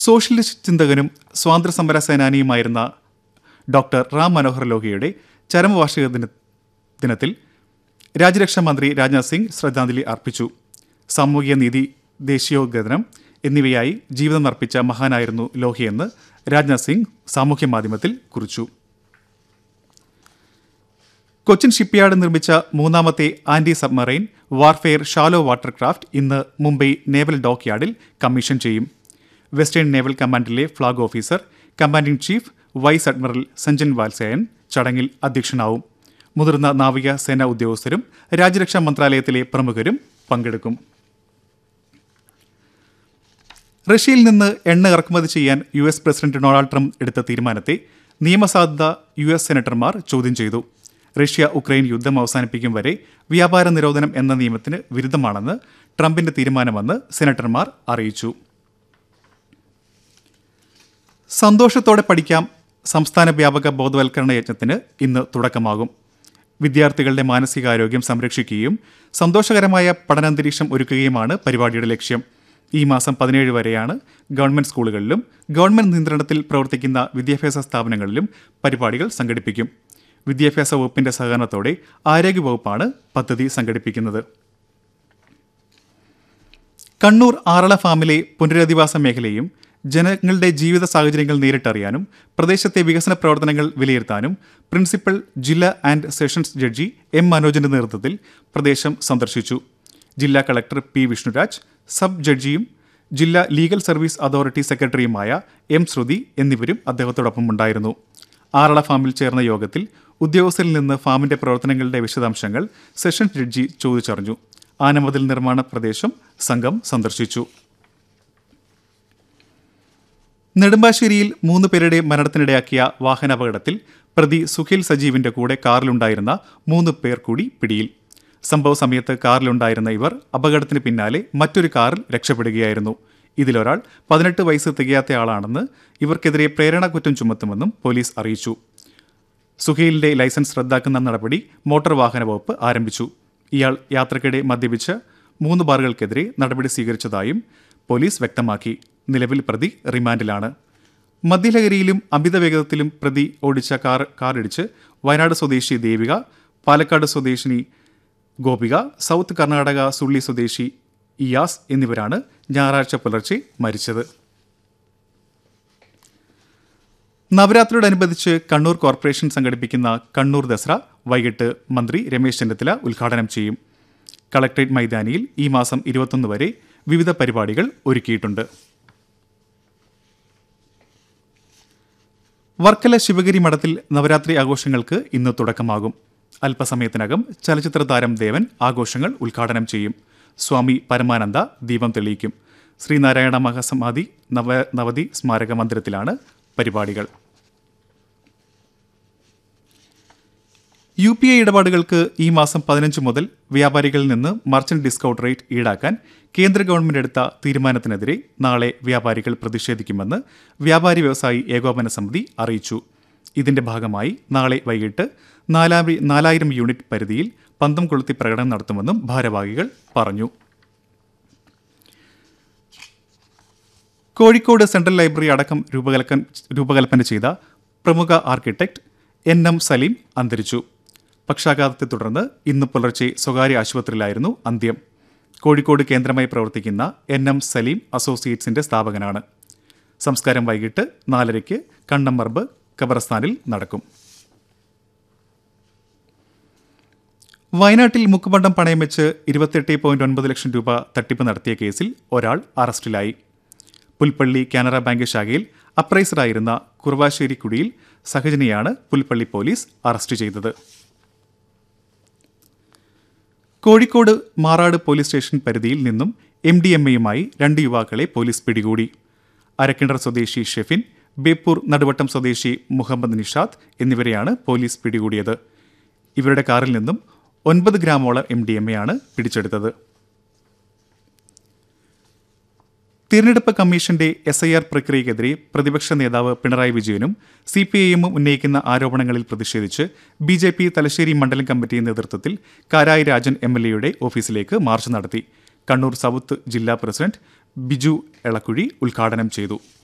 socialist ചിന്തകനും സ്വാതന്ത്ര്യസമര സേനാനിയുമായിരുന്ന ഡോക്ടർ റാം മനോഹർ ലോഹിയുടെ ചരമവാർഷിക ദിന ദിനത്തിൽ രാജ്യരക്ഷാ മന്ത്രി രാജ്നാഥ് സിംഗ് ശ്രദ്ധാഞ്ജലി അർപ്പിച്ചു സാമൂഹിക നീതി ദേശീയോദ്ഗ്രഥനം എന്നിവയായി ജീവിതം അർപ്പിച്ച മഹാനായിരുന്നു ലോഹിയെന്ന് രാജ്നാഥ് സിംഗ് സാമൂഹ്യ മാധ്യമത്തിൽ കുറിച്ചു കൊച്ചിൻ ഷിപ്പ്യാർഡ് നിർമ്മിച്ച മൂന്നാമത്തെ anti submarine warfare shallow water craft ഇന്ന് മുംബൈ നേവൽ ഡോക്ക് യാർഡിൽ കമ്മീഷൻ ചെയ്യും വെസ്റ്റേൺ നേവൽ കമാൻഡിലെ flag officer commanding chief vice admiral Sanjay Vatsayan ചടങ്ങിൽ അധ്യക്ഷനാവും മുതിർന്ന നാവിക സേനാ ഉദ്യോഗസ്ഥരും രാജ്യരക്ഷാ മന്ത്രാലയത്തിലെ പ്രമുഖരും പങ്കെടുക്കും റഷ്യയിൽ നിന്ന് എണ്ണ ഇറക്കുമതി ചെയ്യാൻ U S president Donald Trump എടുത്ത തീരുമാനത്തെ നിയമസാധുത യു എസ് സെനറ്റർമാർ ചോദ്യം ചെയ്തു റഷ്യ ഉക്രൈൻ യുദ്ധം അവസാനിപ്പിക്കും വരെ വ്യാപാര നിരോധനം എന്ന നിയമത്തിന് വിരുദ്ധമാണെന്ന് ട്രംപിന്റെ തീരുമാനമെന്ന് സെനറ്റർമാർ അറിയിച്ചു സന്തോഷത്തോടെ പഠിക്കാം സംസ്ഥാന വ്യാപക ബോധവൽക്കരണ യജ്ഞത്തിന് ഇന്ന് തുടക്കമാകും വിദ്യാർത്ഥികളുടെ മാനസികാരോഗ്യം സംരക്ഷിക്കുകയും സന്തോഷകരമായ പഠനാന്തരീക്ഷം ഒരുക്കുകയുമാണ് പരിപാടിയുടെ ലക്ഷ്യം ഈ മാസം പതിനേഴ് വരെയാണ് ഗവൺമെന്റ് സ്കൂളുകളിലും ഗവൺമെന്റ് നിയന്ത്രണത്തിൽ പ്രവർത്തിക്കുന്ന വിദ്യാഭ്യാസ സ്ഥാപനങ്ങളിലും പരിപാടികൾ സംഘടിപ്പിക്കും വിദ്യാഭ്യാസ വകുപ്പിന്റെ സഹകരണത്തോടെ ആരോഗ്യവകുപ്പാണ് പദ്ധതി സംഘടിപ്പിക്കുന്നത് കണ്ണൂർ ആറള ഫാമിലെ പുനരധിവാസ മേഖലയും ജനങ്ങളുടെ ജീവിത സാഹചര്യങ്ങൾ നേരിട്ടറിയാനും പ്രദേശത്തെ വികസന പ്രവർത്തനങ്ങൾ വിലയിരുത്താനും പ്രിൻസിപ്പൽ ജില്ലാ ആൻഡ് സെഷൻസ് ജഡ്ജി എം മനോജിന്റെ നേതൃത്വത്തിൽ പ്രദേശം സന്ദർശിച്ചു ജില്ലാ കളക്ടർ പി വിഷ്ണുരാജ് സബ് ജഡ്ജിയും ജില്ലാ ലീഗൽ സർവീസ് അതോറിറ്റി സെക്രട്ടറിയുമായ എം ശ്രുതി എന്നിവരും അദ്ദേഹത്തോടൊപ്പം ഉണ്ടായിരുന്നു ആറള ഫാമിൽ ചേർന്ന യോഗത്തിൽ ഉദ്യോഗസ്ഥരിൽ നിന്ന് ഫാമിന്റെ പ്രവർത്തനങ്ങളുടെ വിശദാംശങ്ങൾ സെഷൻസ് ജഡ്ജി ചോദിച്ചറിഞ്ഞു ആനമതിൽ നിർമ്മാണ പ്രദേശം സംഘം സന്ദർശിച്ചു നെടുമ്പാശ്ശേരിയിൽ മൂന്ന് പേരുടെ മരണത്തിനിടയാക്കിയ വാഹനാപകടത്തിൽ പ്രതി സുഖിൽ സജീവിന്റെ കൂടെ കാറിലുണ്ടായിരുന്ന മൂന്ന് പേർ കൂടി പിടിയിൽ സംഭവ സമയത്ത് കാറിലുണ്ടായിരുന്ന ഇവർ അപകടത്തിന് പിന്നാലെ മറ്റൊരു കാറിൽ രക്ഷപ്പെടുകയായിരുന്നു ഇതിലൊരാൾ പതിനെട്ട് വയസ്സ് തികയാത്തയാളാണെന്ന് ഇവർക്കെതിരെ പ്രേരണ കുറ്റം ചുമത്തുമെന്നും പോലീസ് അറിയിച്ചു സുഹൈലിന്റെ ലൈസൻസ് റദ്ദാക്കുന്ന നടപടി മോട്ടോർ വാഹന വകുപ്പ് ആരംഭിച്ചു ഇയാൾ യാത്രക്കിടെ മദ്യപിച്ച് മൂന്ന് ബാറുകൾക്കെതിരെ നടപടി സ്വീകരിച്ചതായും പോലീസ് വ്യക്തമാക്കി നിലവിൽ പ്രതി റിമാൻഡിലാണ് മദ്യലഹരിയിലും അമിത വേഗത്തിലും പ്രതി ഓടിച്ച കാർ കാറിടിച്ച് വയനാട് സ്വദേശി ദേവിക പാലക്കാട് സ്വദേശിനി ഗോപിക സൗത്ത് കർണാടക സുള്ളി സ്വദേശി ഇയാസ് എന്നിവരാണ് ഞായറാഴ്ച പുലർച്ചെ മരിച്ചത് നവരാത്രിയോടനുബന്ധിച്ച് കണ്ണൂർ കോർപ്പറേഷൻ സംഘടിപ്പിക്കുന്ന കണ്ണൂർ ദസറ വൈകിട്ട് മന്ത്രി രമേശ് ചെന്നിത്തല ഉദ്ഘാടനം ചെയ്യും കളക്ട്രേറ്റ് മൈതാനിയിൽ ഈ മാസം ഇരുപത്തൊന്ന് വരെ വിവിധ പരിപാടികൾ ഒരുക്കിയിട്ടുണ്ട് വർക്കല ശിവഗിരി മഠത്തിൽ നവരാത്രി ആഘോഷങ്ങൾക്ക് ഇന്ന് തുടക്കമാകും അല്പസമയത്തിനകം ചലച്ചിത്ര താരം ദേവൻ ആഘോഷങ്ങൾ ഉദ്ഘാടനം ചെയ്യും സ്വാമി പരമാനന്ദ ദീപം തെളിയിക്കും ശ്രീനാരായണ മഹാസമാധി നവ നവതി സ്മാരക മന്ദിരത്തിലാണ് പരിപാടികൾ യു പി ഐ ഇടപാടുകൾക്ക് ഈ മാസം പതിനഞ്ച് മുതൽ വ്യാപാരികളിൽ നിന്ന് മർച്ചന്റ് ഡിസ്കൗണ്ട് റേറ്റ് ഈടാക്കാൻ കേന്ദ്ര ഗവൺമെന്റ് എടുത്ത തീരുമാനത്തിനെതിരെ നാളെ വ്യാപാരികൾ പ്രതിഷേധിക്കുമെന്ന് വ്യാപാരി വ്യവസായി ഏകോപന സമിതി അറിയിച്ചു ഇതിന്റെ ഭാഗമായി നാളെ വൈകിട്ട് നാലായി നാലായിരം യൂണിറ്റ് പരിധിയിൽ പന്തം കൊളുത്തി പ്രകടനം നടത്തുമെന്നും ഭാരവാഹികൾ പറഞ്ഞു കോഴിക്കോട് സെൻട്രൽ ലൈബ്രറി അടക്കം രൂപകൽപ്പന രൂപകൽപ്പന ചെയ്ത പ്രമുഖ ആർക്കിടെക്ട് എൻ എം സലീം അന്തരിച്ചു പക്ഷാഘാതത്തെ തുടർന്ന് ഇന്ന് പുലർച്ചെ സ്വകാര്യ ആശുപത്രിയിലായിരുന്നു അന്ത്യം കോഴിക്കോട് കേന്ദ്രമായി പ്രവർത്തിക്കുന്ന എൻ എം സലീം അസോസിയേറ്റ്സിന്റെ സ്ഥാപകനാണ് സംസ്കാരം വൈകിട്ട് നാലരയ്ക്ക് കണ്ണമ്പറമ്പ് ഖബർസ്ഥാനിൽ നടക്കും വയനാട്ടിൽ മുക്കുപണ്ടം പണയം വെച്ച് ഇരുപത്തെട്ട് പോയിന്റ് ഒൻപത് ലക്ഷം രൂപ തട്ടിപ്പ് നടത്തിയ കേസിൽ ഒരാൾ അറസ്റ്റിലായി പുൽപ്പള്ളി കാനറ ബാങ്ക് ശാഖയിൽ അപ്രൈസറായിരുന്ന കുറുവാശ്ശേരി കുടിയിൽ സഹജനെയാണ് പുൽപ്പള്ളി പോലീസ് അറസ്റ്റ് ചെയ്തത് കോഴിക്കോട് മാറാട് പോലീസ് സ്റ്റേഷൻ പരിധിയിൽ നിന്നും എം ഡി എം എയുമായി രണ്ട് യുവാക്കളെ പോലീസ് പിടികൂടി അരക്കിണർ സ്വദേശി ഷെഫിൻ ബേപ്പൂർ നടുവട്ടം സ്വദേശി മുഹമ്മദ് നിഷാദ് എന്നിവരെയാണ് പോലീസ് പിടികൂടിയത് ഇവരുടെ കാറിൽ നിന്നും ഒൻപത് ഗ്രാമോളം എം ഡി എം എ ആണ് പിടിച്ചെടുത്തത് തിരഞ്ഞെടുപ്പ് കമ്മീഷന്റെ എസ് ഐ ആർ പ്രക്രിയക്കെതിരെ പ്രതിപക്ഷ നേതാവ് പിണറായി വിജയനും സി പി ഐ എമ്മും ഉന്നയിക്കുന്ന ആരോപണങ്ങളിൽ പ്രതിഷേധിച്ച് ബി ജെ പി തലശ്ശേരി മണ്ഡലം കമ്മിറ്റി നേതൃത്വത്തിൽ കാരായി രാജൻ എം എൽ എയുടെ ഓഫീസിലേക്ക് മാർച്ച് നടത്തി കണ്ണൂർ സൗത്ത് ജില്ലാ പ്രസിഡന്റ് ബിജു എളക്കുഴി ഉദ്ഘാടനം ചെയ്തു